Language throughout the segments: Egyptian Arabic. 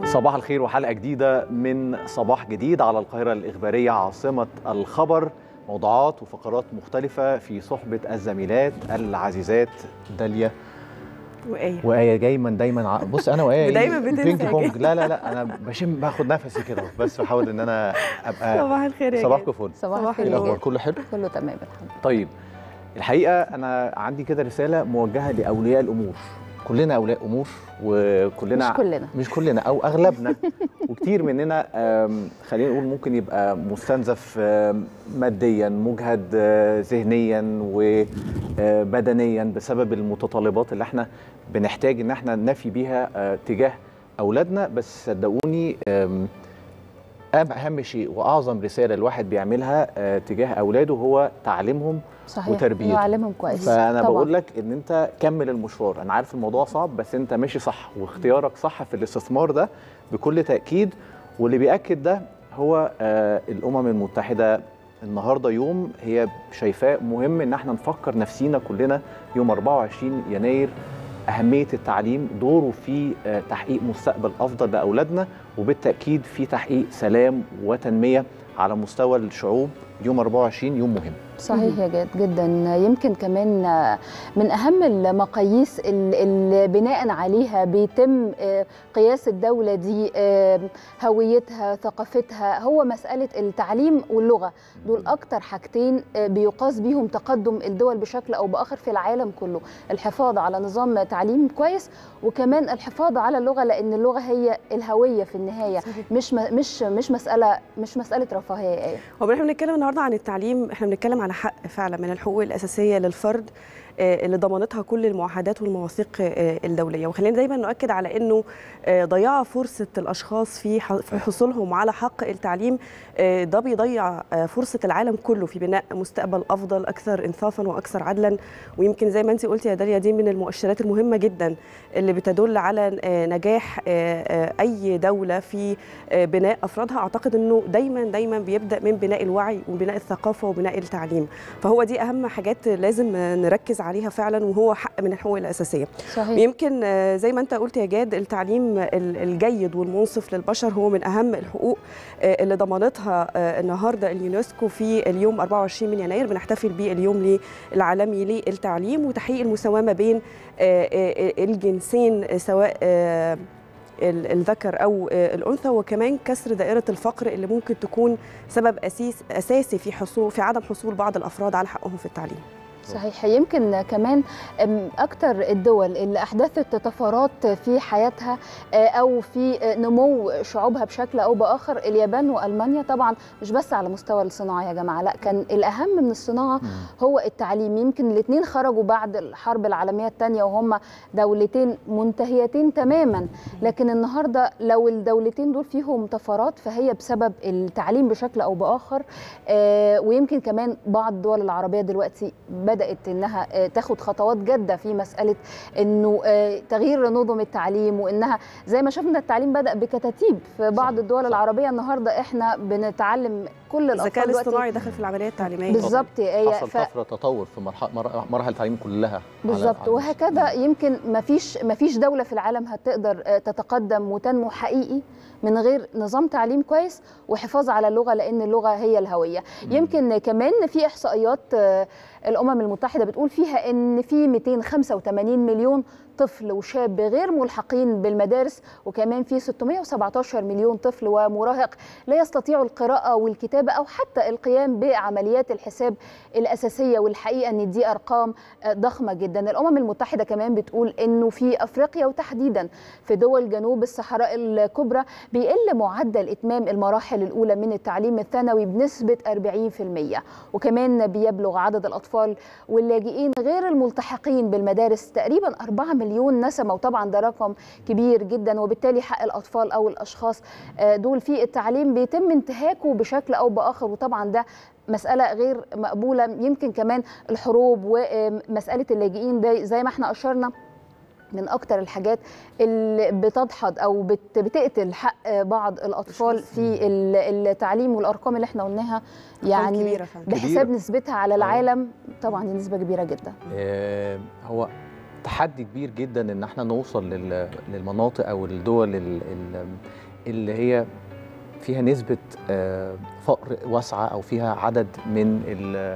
صباح الخير وحلقة جديدة من صباح جديد على القاهرة الإخبارية عاصمة الخبر موضوعات وفقرات مختلفة في صحبة الزميلات العزيزات داليا وآية وآية دايما دايما ع- بص أنا وآية دايما إيه؟ بتنسى بينج يا بونج جد. لا لا لا أنا بشم باخد نفسي كده بس بحاول إن أنا أبقى صباح الخير يا صباحكم جد. فل صباح صباح إيه النور. الأخبار الخير كله حلو؟ كله تمام الحمد لله طيب الحقيقه انا عندي كده رساله موجهه لاولياء الامور كلنا اولياء امور وكلنا مش كلنا مش كلنا او اغلبنا وكتير مننا آم، خلينا نقول ممكن يبقى مستنزف آم، ماديا مجهد آه، ذهنيا وبدنيا بسبب المتطلبات اللي احنا بنحتاج ان احنا نفي بيها آه، تجاه اولادنا بس صدقوني آم، أهم- اهم شيء واعظم رساله الواحد بيعملها آه، تجاه اولاده هو تعليمهم صحيح وتربيته. يعلمهم كويس فانا طبعاً. بقول لك ان انت كمل المشوار انا عارف الموضوع صعب بس انت ماشي صح واختيارك صح في الاستثمار ده بكل تاكيد واللي بياكد ده هو آه الامم المتحده النهارده يوم هي شايفاه مهم ان احنا نفكر نفسينا كلنا يوم 24 يناير اهميه التعليم دوره في آه تحقيق مستقبل افضل لاولادنا وبالتاكيد في تحقيق سلام وتنميه على مستوى الشعوب يوم 24 يوم مهم صحيح يا جد جدا يمكن كمان من اهم المقاييس ال- اللي بناء عليها بيتم آه، قياس الدوله دي آه، هويتها ثقافتها هو مساله التعليم واللغه دول اكتر حاجتين آه، بيقاس بيهم تقدم الدول بشكل او باخر في العالم كله الحفاظ على نظام تعليم كويس وكمان الحفاظ على اللغه لان اللغه هي الهويه في النهايه صحيح. مش م- مش مش مساله مش مساله رفاهيه يا ايه هو احنا بنتكلم النهارده عن التعليم احنا بنتكلم على حق فعلا من الحقوق الاساسيه للفرد آه، اللي ضمنتها كل المعاهدات والمواثيق آه، الدوليه وخلينا دايما نؤكد على انه آه، ضياع فرصه الاشخاص في ح- في حصولهم على حق التعليم آه، ده بيضيع آه، فرصه العالم كله في بناء مستقبل افضل اكثر انصافا واكثر عدلا ويمكن زي ما انت قلتي يا داليا دي من المؤشرات المهمه جدا اللي بتدل على آه، نجاح آه، آه، اي دوله في آه، بناء افرادها اعتقد انه دايما دايما بيبدا من بناء الوعي وبناء الثقافه وبناء التعليم فهو دي اهم حاجات لازم آه، نركز عليها فعلا وهو حق من الحقوق الاساسيه صحيح ويمكن آه، زي ما انت قلت يا جاد التعليم ال- الجيد والمنصف للبشر هو من اهم الحقوق آه، اللي ضمنتها آه، النهارده اليونسكو في اليوم 24 من يناير بنحتفل بيه اليوم العالمي للتعليم وتحقيق المساواه ما بين آه، آه، الجنسين آه، سواء آه، ال- الذكر او آه، الانثى وكمان كسر دائره الفقر اللي ممكن تكون سبب اسيس اساسي في حصول في عدم حصول بعض الافراد على حقهم في التعليم صحيح يمكن كمان أم، اكتر الدول اللي احدثت طفرات في حياتها آه، او في آه، نمو شعوبها بشكل او باخر اليابان والمانيا طبعا مش بس على مستوى الصناعه يا جماعه لا كان الاهم من الصناعه هو التعليم يمكن الاثنين خرجوا بعد الحرب العالميه الثانيه وهم دولتين منتهيتين تماما لكن النهارده لو الدولتين دول فيهم طفرات فهي بسبب التعليم بشكل او باخر آه، ويمكن كمان بعض الدول العربيه دلوقتي بدات انها آه، تاخد خطوات جاده في مساله انه آه، تغيير نظم التعليم وانها زي ما شفنا التعليم بدا بكتاتيب في بعض صح، الدول صح. العربيه النهارده احنا بنتعلم كل الذكاء الاطفال دلوقتي الاصطناعي دخل في العمليه التعليميه بالظبط يا آية. حصل ف- طفره تطور في مرحله مر- مراحل التعليم كلها على- بالظبط على وهكذا يمكن ما فيش ما فيش دوله في العالم هتقدر آه، تتقدم وتنمو حقيقي من غير نظام تعليم كويس وحفاظ على اللغه لان اللغه هي الهويه يمكن كمان في احصائيات آه، الامم المتحده بتقول فيها ان في 285 مليون طفل وشاب غير ملحقين بالمدارس وكمان في 617 مليون طفل ومراهق لا يستطيعوا القراءه والكتابه او حتى القيام بعمليات الحساب الاساسيه والحقيقه ان دي ارقام آه، ضخمه جدا الامم المتحده كمان بتقول انه في افريقيا وتحديدا في دول جنوب الصحراء الكبرى بيقل معدل اتمام المراحل الاولى من التعليم الثانوي بنسبه 40% وكمان بيبلغ عدد الاطفال واللاجئين غير الملتحقين بالمدارس تقريبا 4 مليون نسمه وطبعا ده رقم كبير جدا وبالتالي حق الاطفال او الاشخاص آه، دول في التعليم بيتم انتهاكه بشكل او باخر وطبعا ده مسألة غير مقبولة يمكن كمان الحروب ومسألة اللاجئين ده زي ما احنا أشرنا من أكتر الحاجات اللي بتدحض أو بت- بتقتل حق بعض الأطفال في ال- التعليم والأرقام اللي احنا قلناها يعني كبيرة فعلا. بحساب كبيرة. نسبتها على العالم طبعا دي نسبة كبيرة جدا آه، هو تحدي كبير جدا ان احنا نوصل لل- للمناطق او الدول ال- ال- اللي هي فيها نسبه آه، فقر واسعه او فيها عدد من ال-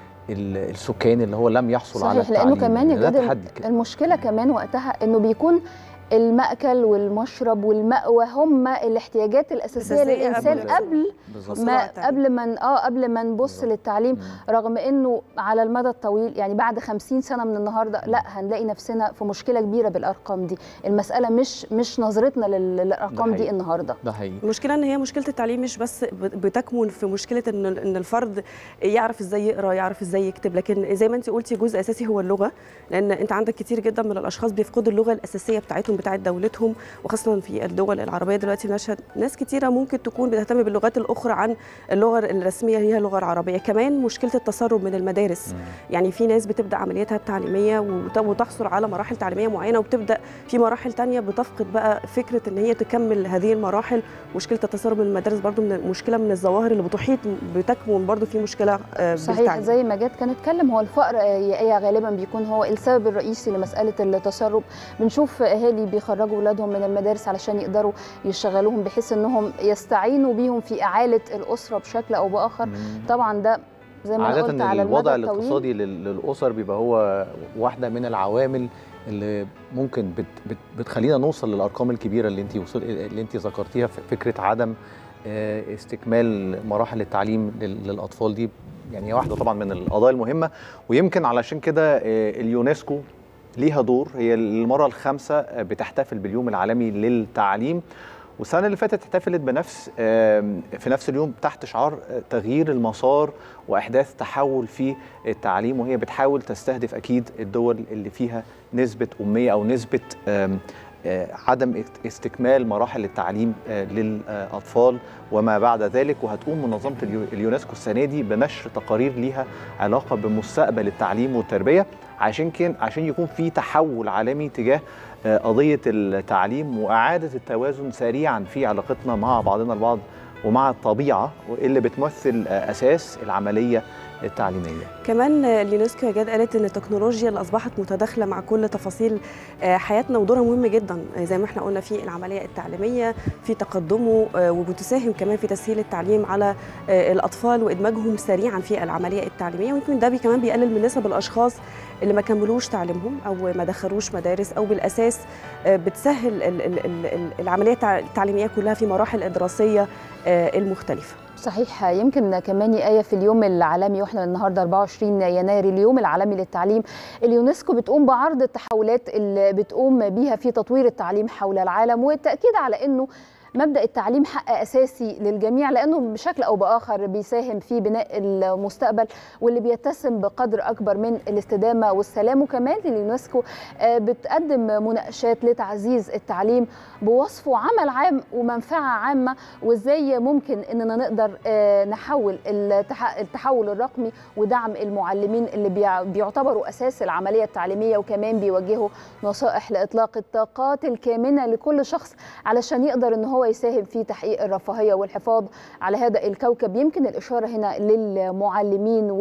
ال- السكان اللي هو لم يحصل على صحيح لانه التعليم كمان يا ده جاد تحدي كده. المشكله كمان وقتها انه بيكون المأكل والمشرب والمأوى هم الاحتياجات الأساسية أساسية للإنسان قبل- قبل بالظبط مصر. ما التعليم. قبل ما ن- اه قبل ما نبص بالظبط. للتعليم مم. رغم انه على المدى الطويل يعني بعد 50 سنه من النهارده لا هنلاقي نفسنا في مشكله كبيره بالارقام دي المساله مش مش نظرتنا لل- للارقام دي حقيقي. النهارده ده حقيقي المشكله ان هي مشكله التعليم مش بس بت- بتكمن في مشكله ان ان الفرد يعرف ازاي يقرا يعرف ازاي يكتب لكن زي ما انت قلتي جزء اساسي هو اللغه لان انت عندك كتير جدا من الاشخاص بيفقدوا اللغه الاساسيه بتاعتهم بتاعت دولتهم وخاصه في الدول العربيه دلوقتي بنشهد ناس كتيره ممكن تكون بتهتم باللغات الاخرى عن اللغه الرسميه هي اللغه العربيه كمان مشكله التسرب من المدارس مم. يعني في ناس بتبدا عملياتها التعليميه وت- وتحصل على مراحل تعليميه معينه وبتبدا في مراحل تانية بتفقد بقى فكره ان هي تكمل هذه المراحل مشكله التسرب من المدارس برضو من مشكله من الظواهر اللي بتحيط بتكمن برضو في مشكله آه، صحيح بالتعليم. زي ما جاد كان اتكلم هو الفقر آه، يا غالبا بيكون هو السبب الرئيسي لمساله التسرب بنشوف اهالي بيخرجوا اولادهم من المدارس علشان يقدروا يشغلوهم بحيث انهم يستعينوا بيهم في اعاله الاسره بشكل او باخر مم. طبعا ده زي ما انا قلت عادة على المدى الوضع الطويل الاقتصادي لل- للأسر بيبقى هو واحدة من العوامل اللي ممكن بت بت بتخلينا نوصل للأرقام الكبيرة اللي أنت وصل اللي أنت ذكرتيها في فكرة عدم آه، استكمال مراحل التعليم لل- للأطفال دي يعني هي واحدة طبعا من القضايا المهمة ويمكن علشان كده آه، اليونسكو ليها دور هي المرة الخامسة آه، بتحتفل باليوم العالمي للتعليم والسنة اللي فاتت احتفلت بنفس آم، في نفس اليوم تحت شعار آه، تغيير المسار واحداث تحول في التعليم وهي بتحاول تستهدف اكيد الدول اللي فيها نسبه اميه او نسبه آم، آه، عدم است- استكمال مراحل التعليم آه، للاطفال وما بعد ذلك وهتقوم منظمه اليو- اليونسكو السنه دي بنشر تقارير ليها علاقه بمستقبل التعليم والتربيه عشان كان عشان يكون في تحول عالمي تجاه آه، قضيه التعليم واعاده التوازن سريعا في علاقتنا مع بعضنا البعض ومع الطبيعه اللي بتمثل آه، اساس العمليه التعليميه كمان آه، اليونسكو يا جاد قالت ان التكنولوجيا اللي اصبحت متداخله مع كل تفاصيل آه، حياتنا ودورها مهم جدا آه، زي ما احنا قلنا في العمليه التعليميه في تقدمه آه، وبتساهم كمان في تسهيل التعليم على آه، الاطفال وادماجهم سريعا في العمليه التعليميه ويمكن ده بي- كمان بيقلل من نسب الاشخاص اللي ما كملوش تعليمهم او ما دخلوش مدارس او بالاساس آه، بتسهل ال- ال- ال- ال- العمليه التع- التعليميه كلها في مراحل الدراسيه آه، المختلفه صحيح يمكن كمان آية في اليوم العالمي واحنا النهارده 24 يناير اليوم العالمي للتعليم اليونسكو بتقوم بعرض التحولات اللي بتقوم بيها في تطوير التعليم حول العالم والتأكيد على انه مبدا التعليم حق اساسي للجميع لانه بشكل او باخر بيساهم في بناء المستقبل واللي بيتسم بقدر اكبر من الاستدامه والسلام وكمان اليونسكو آه، بتقدم مناقشات لتعزيز التعليم بوصفه عمل عام ومنفعه عامه وازاي ممكن اننا نقدر آه، نحول التح- التحول الرقمي ودعم المعلمين اللي بيع- بيعتبروا اساس العمليه التعليميه وكمان بيوجهوا نصائح لاطلاق الطاقات الكامنه لكل شخص علشان يقدر ان هو يساهم في تحقيق الرفاهيه والحفاظ على هذا الكوكب يمكن الاشاره هنا للمعلمين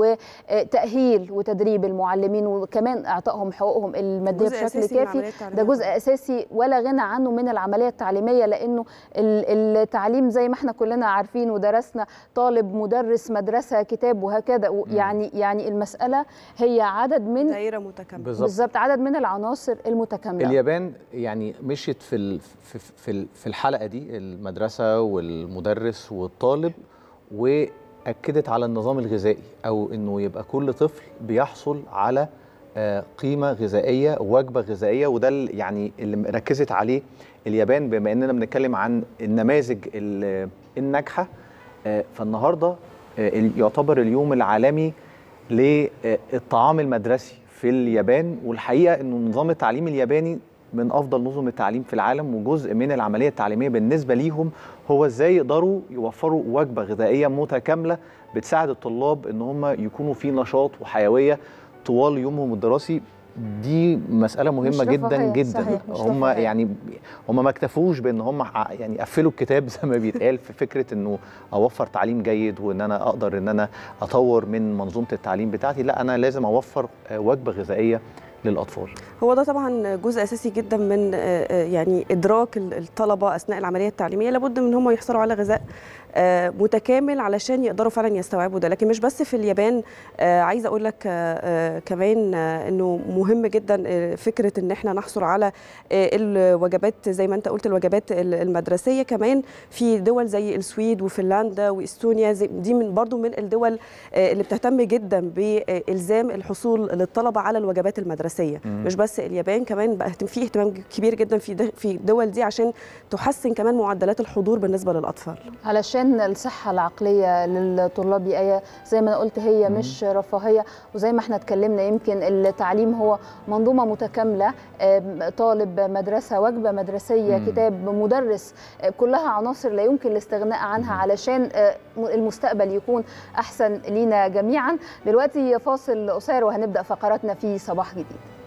وتاهيل وتدريب المعلمين وكمان اعطائهم حقوقهم الماديه جزء بشكل أساسي من كافي العملية التعليمية ده جزء اساسي ولا غنى عنه من العمليه التعليميه لانه ال- التعليم زي ما احنا كلنا عارفين ودرسنا طالب مدرس مدرسه كتاب وهكذا و- يعني يعني المساله هي عدد من دائره متكامله بالظبط بالظبط عدد من العناصر المتكامله اليابان يعني مشيت في ال- في في ال- في الحلقه دي المدرسه والمدرس والطالب واكدت على النظام الغذائي او انه يبقى كل طفل بيحصل على آه، قيمه غذائيه وجبه غذائيه وده ال- يعني اللي ركزت عليه اليابان بما اننا بنتكلم عن النماذج ال- الناجحه آه، فالنهارده آه، ال- يعتبر اليوم العالمي للطعام المدرسي في اليابان والحقيقه انه نظام التعليم الياباني من افضل نظم التعليم في العالم وجزء من العمليه التعليميه بالنسبه ليهم هو ازاي يقدروا يوفروا وجبه غذائيه متكامله بتساعد الطلاب ان هم يكونوا في نشاط وحيويه طوال يومهم الدراسي دي مسألة مهمة مش جدا رفاهية، جدا صحيح، مش هم رفاهية. يعني هم ما اكتفوش بان هم ع- يعني قفلوا الكتاب زي ما بيتقال في فكرة انه اوفر تعليم جيد وان انا اقدر ان انا اطور من منظومة التعليم بتاعتي لا انا لازم اوفر آه، وجبة غذائية للاطفال هو ده طبعا جزء اساسي جدا من آه، آه، يعني ادراك ال- الطلبه اثناء العمليه التعليميه لابد من هم يحصلوا على غذاء آه، متكامل علشان يقدروا فعلا يستوعبوا ده لكن مش بس في اليابان آه، عايزه اقول لك آه، آه، كمان آه، انه مهم جدا آه، فكره ان احنا نحصل على آه، الوجبات زي ما انت قلت الوجبات ال- المدرسيه كمان في دول زي السويد وفنلندا واستونيا زي- دي من برضو من الدول آه، اللي بتهتم جدا بالزام الحصول للطلبه على الوجبات المدرسيه مم. مش بس اليابان كمان بقى اهتم- في اهتمام كبير جدا في ده- في الدول دي عشان تحسن كمان معدلات الحضور بالنسبه للاطفال علشان الصحة العقلية للطلاب يا آية زي ما أنا قلت هي مم. مش رفاهية وزي ما احنا اتكلمنا يمكن التعليم هو منظومة متكاملة آم، طالب مدرسة وجبة مدرسية مم. كتاب مدرس آه، كلها عناصر لا يمكن الاستغناء عنها علشان آه، المستقبل يكون أحسن لينا جميعا دلوقتي فاصل قصير وهنبدأ فقراتنا في صباح جديد